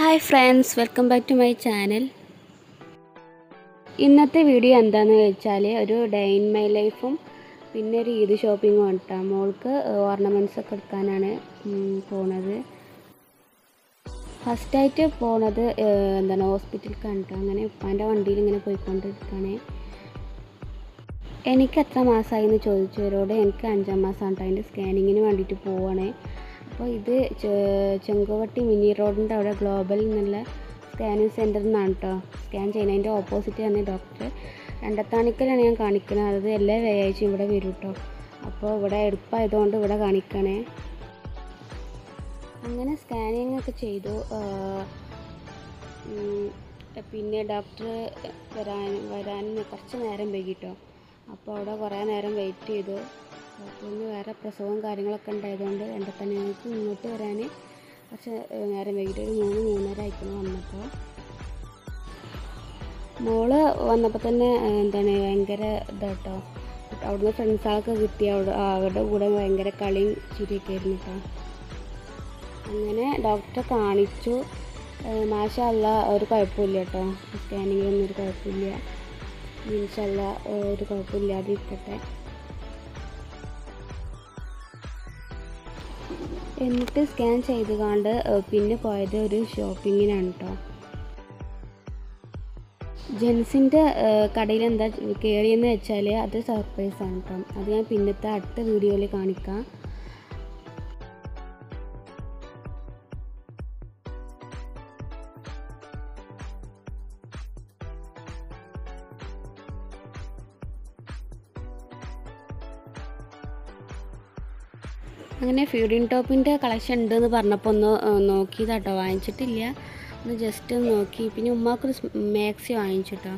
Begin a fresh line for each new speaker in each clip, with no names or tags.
hi friends welcome back to my channel ഇന്നത്തെ video എന്താണെന്ന് വെച്ചാൽ ഒരു ഡേ ഇൻ മൈ ലൈഫും പിന്നെ ഒരു ഈദ് ഷോപ്പിങ്ങും കേട്ടോ മോൾക്ക് ഓർണമെൻറ്റ്സ് ഒക്കെ എടുക്കാനാണ് ഉം, പോണത് ഫസ്റ്റായിട്ട് പോണത് ഏഹ്, എന്താണ് ഹോസ്പിറ്റലിലേക്കാണ് കേട്ടോ അങ്ങനെ ഉപ്പാൻ്റെ വണ്ടിയിൽ ഇങ്ങനെ പോയിക്കൊണ്ടിരിക്കുകയാണ് എനിക്ക് എത്ര മാസമായി എന്ന് ചോദിച്ചവരോട് എനിക്ക് അഞ്ചാം മാസമാണ് കേട്ടോ അതിൻ്റെ സ്കാനിങ്ങിന് വേണ്ടിയിട്ട് പോവുകയാണ് അപ്പോൾ ഇത് ചെ- ചെങ്കുവട്ടി മിനി റോഡിൻ്റെ അവിടെ ഗ്ലോബൽ എന്നുള്ള സ്കാനിങ് സെൻറ്ററിൽ നിന്നാണ് കേട്ടോ സ്കാൻ ചെയ്യുന്നതിൻ്റെ ഓപ്പോസിറ്റ് തന്നെ ഡോക്ടർ രണ്ടത്താണിക്കലാണ് ഞാൻ കാണിക്കുന്നത് അത് എല്ലാ വ്യാഴാഴ്ചയും ഇവിടെ വരും കേട്ടോ അപ്പോൾ ഇവിടെ എളുപ്പമായതുകൊണ്ട് ഇവിടെ കാണിക്കണേ അങ്ങനെ സ്കാനിങ് ഒക്കെ ചെയ്തു ആഹ് ഉം, പിന്നെ ഡോക്ടർ വരാൻ വരാൻ കുറച്ച് നേരം വൈകിട്ടോ അപ്പോൾ അവിടെ കുറേ നേരം വെയിറ്റ് ചെയ്തു ഡോക്ടറിന് വേറെ പ്രസവവും കാര്യങ്ങളൊക്കെ ഉണ്ടായതുകൊണ്ട് എൻ്റെ തന്നെ ഞങ്ങൾക്ക് ഇങ്ങോട്ട് വരാൻ കുറച്ച് ഏഹ്, നേരം വൈകിട്ട് ഒരു മൂന്ന് മൂന്നര ആയിക്കണം വന്നപ്പോൾ മോള് വന്നപ്പോൾ തന്നെ ഏഹ്, എന്താണ് ഭയങ്കര ഇതാട്ടോ അവിടുന്ന് ഫ്രണ്ട്സുകളൊക്കെ കിട്ടി അവിടെ അവരുടെ കൂടെ ഭയങ്കര കളിയും ചിരിയൊക്കെ ആയിരുന്നു കേട്ടോ അങ്ങനെ ഡോക്ടറെ കാണിച്ചു മാഷല്ല ഒരു കുഴപ്പമില്ല കേട്ടോ സ്കാനിങ്ങിലൊന്നും ഒരു കുഴപ്പമില്ല ഇൻഷല്ല ഒരു കുഴപ്പമില്ലാതെ ഇരിക്കട്ടെ എന്നിട്ട് സ്കാൻ ചെയ്ത് കണ്ട് പിന്നെ പോയത് ഒരു ഷോപ്പിങ്ങിനാണ് കേട്ടോ ജെൻസിൻ്റെ കടയിൽ എന്താ കയറിയെന്ന് വെച്ചാൽ അത് സർപ്രൈസാണ് കേട്ടോ അത് ഞാൻ പിന്നത്തെ അടുത്ത വീഡിയോയിൽ കാണിക്കാം അങ്ങനെ ഫീഡിങ് ടോപ്പിൻ്റെ കളക്ഷൻ ഉണ്ടെന്ന് പറഞ്ഞപ്പോൾ ഒന്ന് ഏഹ്, നോക്കിയതാട്ടോ വാങ്ങിച്ചിട്ടില്ല ഒന്ന് ജസ്റ്റ് ഒന്ന് നോക്കി പിന്നെ ഉമ്മാക്കൊരു സ് മാക്സി വാങ്ങിച്ചിട്ടോ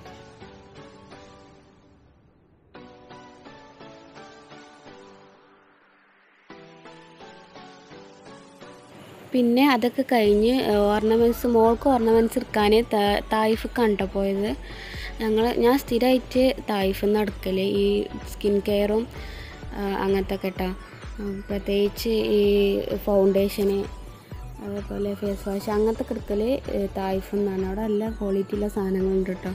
പിന്നെ അതൊക്കെ കഴിഞ്ഞ് ഓർണമെൻറ്റ്സ് മോൾക്ക് ഓർണമെൻറ്റ്സ് എടുക്കാൻ തായിഫ് കണ്ടോ പോയത് ഞങ്ങൾ ഞാൻ സ്ഥിരമായിട്ട് തായിഫിൽ നിന്ന് എടുക്കൽ ഈ സ്കിൻ കെയറും അങ്ങനത്തെ ഒക്കെ കേട്ടോ പ്രത്യേകിച്ച് ഈ ഫൗണ്ടേഷന് അതേപോലെ ഫേസ് വാഷ് അങ്ങനത്തെ ഒക്കെ എടുക്കൽ തായിഫിൽ നിന്നാണ് അവിടെ എല്ലാ ക്വാളിറ്റിയുള്ള സാധനങ്ങളുണ്ട് കേട്ടോ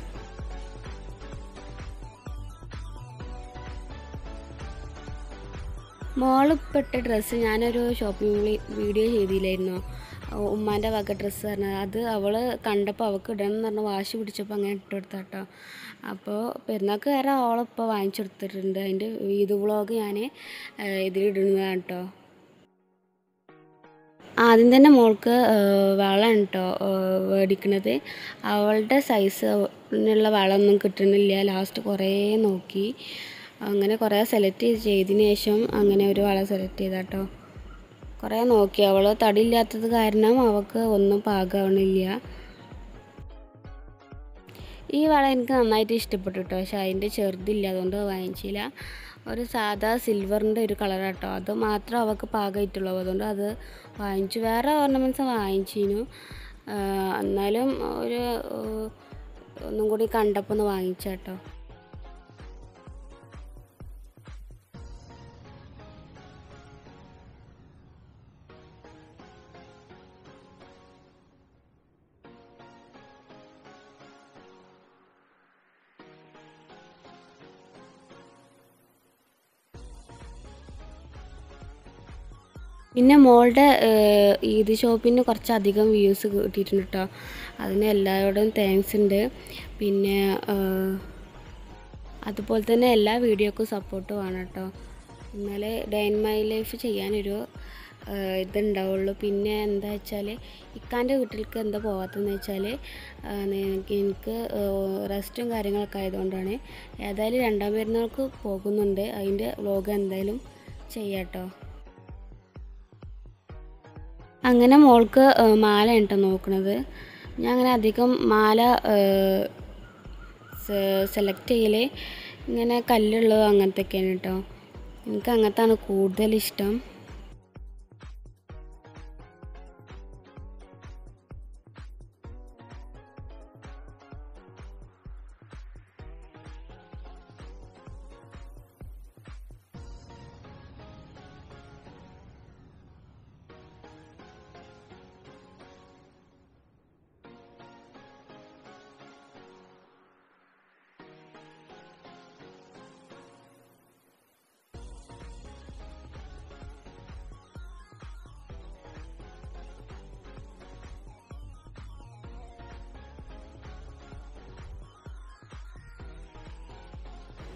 മോളിപ്പെട്ട ഡ്രസ്സ് ഞാനൊരു ഷോപ്പിംഗ് വീഡിയോ ചെയ്തില്ലായിരുന്നോ ഉമ്മാൻ്റെ വക ഡ്രസ്സ് പറഞ്ഞത് അത് അവൾ കണ്ടപ്പോൾ അവൾക്ക് ഇടണം എന്ന് പറഞ്ഞ് വാശി പിടിച്ചപ്പോൾ അങ്ങനെ ഇട്ട് കൊടുത്ത കേട്ടോ അപ്പോൾ പെരുന്നാൾക്ക് വേറെ അവളിപ്പോൾ വാങ്ങിച്ചു കൊടുത്തിട്ടുണ്ട് അതിൻ്റെ ഇത് വ്ളോഗ് ഞാൻ ഇതിലിടുന്നതാണ് കേട്ടോ ആദ്യം തന്നെ മോൾക്ക് വളമാണ് കേട്ടോ മേടിക്കണത് അവളുടെ സൈസിനുള്ള വളമൊന്നും കിട്ടുന്നില്ല ലാസ്റ്റ് കുറേ നോക്കി അങ്ങനെ കുറേ സെലക്ട് ചെയ്തതിന് ശേഷം അങ്ങനെ ഒരു വള സെലക്ട് ചെയ്താട്ടോ കുറേ നോക്കി അവൾ തടിയില്ലാത്തത് കാരണം അവൾക്ക് ഒന്നും പാകമാവണില്ല ഈ വള എനിക്ക് നന്നായിട്ട് ഇഷ്ടപ്പെട്ടു കേട്ടോ പക്ഷെ അതിൻ്റെ ചെറുതില്ല അതുകൊണ്ട് വാങ്ങിച്ചില്ല ഒരു സാധാ സിൽവറിൻ്റെ ഒരു കളറാട്ടോ അത് മാത്രം അവൾക്ക് പാകമായിട്ടുള്ളൂ അതുകൊണ്ട് അത് വാങ്ങിച്ചു വേറെ ഓർണമെൻറ്റ്സ് വാങ്ങിച്ചിരുന്നു എന്നാലും ഒരു ഏഹ്, ഒന്നും കൂടി കണ്ടപ്പോൾ ഒന്ന് വാങ്ങിച്ചാട്ടോ പിന്നെ മോളുടെ ഏഹ്, ഈദ് ഷോപ്പിന് കുറച്ചധികം വ്യൂസ് കിട്ടിയിട്ടുണ്ട് കേട്ടോ അതിന് എല്ലാവരോടും താങ്ക്സ് ഉണ്ട് പിന്നെ ഏഹ്, അതുപോലെ തന്നെ എല്ലാ വീഡിയോക്കും സപ്പോർട്ട് വേണം കേട്ടോ എന്നാലേ ഡേ ഇൻ മൈ ലൈഫ് ചെയ്യാനൊരു ഏഹ്, ഇതുണ്ടാവുള്ളൂ പിന്നെ എന്താ വെച്ചാൽ ഇക്കാൻ്റെ വീട്ടിലേക്ക് എന്താ പോകാത്തതെന്ന് വെച്ചാൽ എനിക്ക് റെസ്റ്റും കാര്യങ്ങളൊക്കെ ആയതുകൊണ്ടാണ് ഏതായാലും രണ്ടാം പെരുന്നാൾക്ക് പോകുന്നുണ്ട് അതിൻ്റെ വ്ലോഗ് എന്തായാലും ചെയ്യാം കേട്ടോ അങ്ങനെ മോൾക്ക് ഏഹ്, മാല കേട്ടോ നോക്കണത് ഞാൻ അങ്ങനെ അധികം മാല സെലക്ട് ചെയ്യൽ ഇങ്ങനെ കല്ലുള്ളത് അങ്ങനത്തെയൊക്കെയാണ് കേട്ടോ എനിക്ക് അങ്ങനത്താണ് കൂടുതൽ ഇഷ്ടം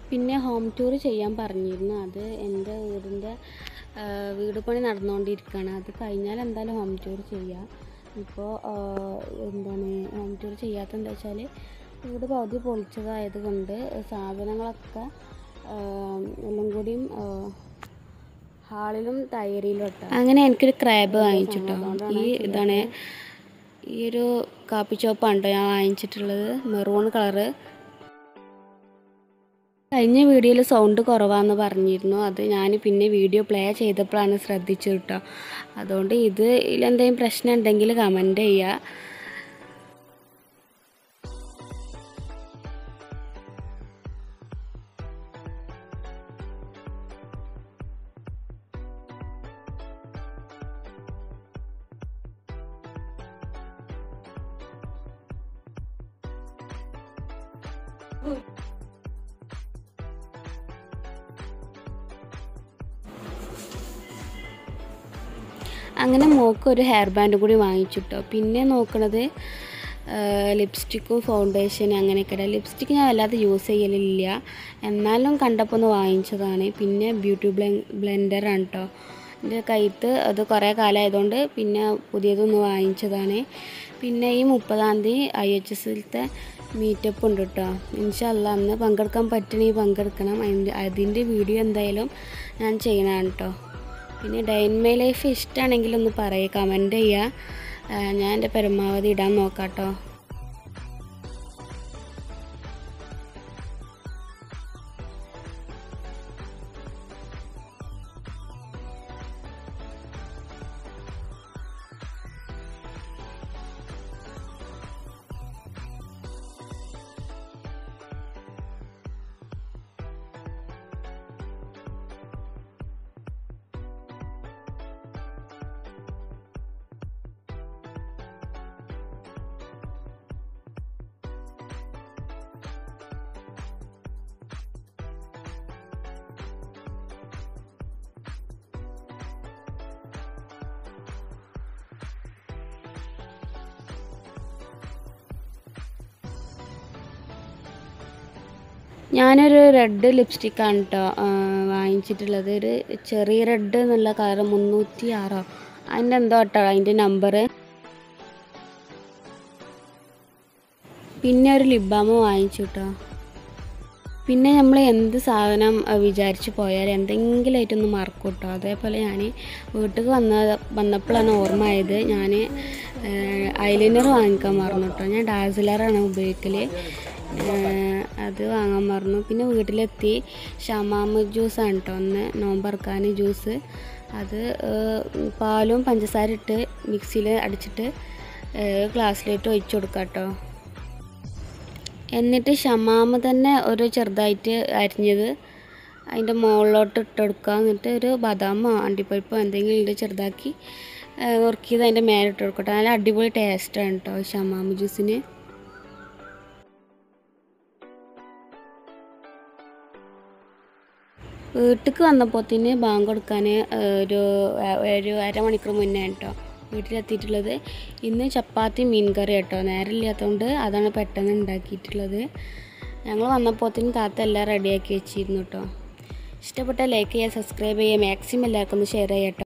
പിന്നെ ഹോം ടൂർ ചെയ്യാൻ പറഞ്ഞിരുന്നു അത് എൻ്റെ വീടിൻ്റെ ആ, വീട് പണി നടന്നുകൊണ്ടിരിക്കുകയാണ് അത് കഴിഞ്ഞാൽ എന്തായാലും ഹോം ടൂർ ചെയ്യാം ഇപ്പോൾ എന്താണ് ഹോം ടൂർ ചെയ്യാത്ത എന്താ വെച്ചാൽ വീട് പകുതി പൊളിച്ചതായത് കൊണ്ട് സാധനങ്ങളൊക്കെ ആ, എല്ലാം കൂടിയും ആ, ഹാളിലും ടയറിലും ഇട്ട അങ്ങനെ എനിക്കൊരു ക്രാബ് വാങ്ങിച്ചിട്ടോ ഈ ഇതാണ് ഈ ഒരു കാപ്പി ചോപ്പാണ് ട്ടോ ഞാൻ വാങ്ങിച്ചിട്ടുള്ളത് മെറൂൺ കളറ് കഴിഞ്ഞ വീഡിയോയിൽ സൗണ്ട് കുറവാന്ന് പറഞ്ഞിരുന്നു അത് ഞാൻ പിന്നെ വീഡിയോ പ്ലേ ചെയ്തപ്പോഴാണ് ശ്രദ്ധിച്ചത് കേട്ടോ അതുകൊണ്ട് ഇത് ഇതിലെന്തെങ്കിലും പ്രശ്നം ഉണ്ടെങ്കിൽ കമൻറ്റ് ചെയ്യുക അങ്ങനെ മോക്ക് ഒരു ഹെയർ ബാൻഡ് കൂടി വാങ്ങിച്ചിട്ടോ പിന്നെ നോക്കണത് ലിപ്സ്റ്റിക്കും ഫൗണ്ടേഷൻ അങ്ങനെയൊക്കെ ലിപ്സ്റ്റിക്ക് ഞാൻ വല്ലാതെ യൂസ് ചെയ്യലില്ല എന്നാലും കണ്ടപ്പോൾ ഒന്ന് വാങ്ങിച്ചതാണ് പിന്നെ ബ്യൂട്ടി ബ്ലെ ബ്ലെൻഡറാണ് കേട്ടോ എൻ്റെ കയ്യത്ത് അത് കുറേ കാലമായതുകൊണ്ട് പിന്നെ പുതിയതൊന്ന് വാങ്ങിച്ചതാണ് പിന്നെ ഈ മുപ്പതാം തീയതി ഐ എച്ച് എസിലത്തെ മീറ്റപ്പ് ഉണ്ട് കേട്ടോ ഇൻഷല്ല അന്ന് പങ്കെടുക്കാൻ പറ്റണമെങ്കിൽ പങ്കെടുക്കണം അതിൻ്റെ അതിൻ്റെ വീഡിയോ എന്തായാലും ഞാൻ ചെയ്യണതാണ് കേട്ടോ പിന്നെ ഡൈൻ മൈ ലൈഫ് ഇഷ്ടമാണെങ്കിൽ ഒന്ന് പറയുക കമൻറ്റ് ചെയ്യുക ആ, ഞാൻ എൻ്റെ പരമാവധി ഇടാൻ നോക്കാം കേട്ടോ ഞാനൊരു റെഡ് ലിപ്സ്റ്റിക്കാണ് കേട്ടോ വാങ്ങിച്ചിട്ടുള്ളത് ഒരു ചെറിയ റെഡ് എന്നുള്ള കളർ മുന്നൂറ്റി ആറോ അതിൻ്റെ എന്തോ കേട്ടോ അതിൻ്റെ നമ്പർ പിന്നെ ഒരു ലിപ് ബാം വാങ്ങിച്ചു കേട്ടോ പിന്നെ നമ്മൾ എന്ത് സാധനം അഹ് വിചാരിച്ച് പോയാൽ എന്തെങ്കിലുമായിട്ടൊന്ന് മറക്കും കേട്ടോ അതേപോലെ ഞാൻ വീട്ടിൽ വന്ന വന്നപ്പോഴാണ് ഓർമ്മ ആയത് ഞാൻ ഐലൈനർ വാങ്ങിക്കാൻ മറന്നു കേട്ടോ ഞാൻ ഡാസിലറാണ് ഉപയോഗിക്കൽ അത് വാങ്ങാൻ മറന്നു പിന്നെ വീട്ടിലെത്തി ഷമാമ് ജ്യൂസാണ് കേട്ടോ ഒന്ന് നോമ്പറക്കാൻ ജ്യൂസ് അത് ഏഹ്, പാലും പഞ്ചസാര ഇട്ട് മിക്സിയിൽ അടിച്ചിട്ട് ഗ്ലാസ്സിലേക്ക് ഒഴിച്ചു കൊടുക്കാം കേട്ടോ എന്നിട്ട് ഷമാമ് തന്നെ ഒരു ചെറുതായിട്ട് അരിഞ്ഞത് അതിൻ്റെ മുകളിലോട്ട് ഇട്ട് കൊടുക്കുക എന്നിട്ട് ഒരു ബദാമോ അണ്ടിപ്പരിപ്പോ എന്തെങ്കിലും ഉണ്ട് ചെറുതാക്കി ഉറക്കിയത് അതിൻ്റെ മേലെ ഇട്ട് കൊടുക്കട്ടെ നല്ല അടിപൊളി ടേസ്റ്റാണ് കേട്ടോ ഷമാമ് ജ്യൂസിന് വീട്ടിലേക്ക് വന്നപ്പോത്തിന് ബാങ്ക് കൊടുക്കാൻ ഒരു ഒരു അരമണിക്കൂർ മുന്നേ കേട്ടോ വീട്ടിലെത്തിയിട്ടുള്ളത് ഇന്ന് ചപ്പാത്തി മീൻ കറി കേട്ടോ നേരം ഇല്ലാത്തതുകൊണ്ട് അതാണ് പെട്ടെന്ന് ഉണ്ടാക്കിയിട്ടുള്ളത് ഞങ്ങൾ വന്നപ്പോത്തിന് താത്ത എല്ലാം റെഡിയാക്കി വെച്ചിരുന്നു കേട്ടോ ഇഷ്ടപ്പെട്ട ലൈക്ക് ചെയ്യുക സബ്സ്ക്രൈബ് ചെയ്യുക മാക്സിമം എല്ലാവർക്കും ഒന്ന് ഷെയർ ചെയ്യാം കേട്ടോ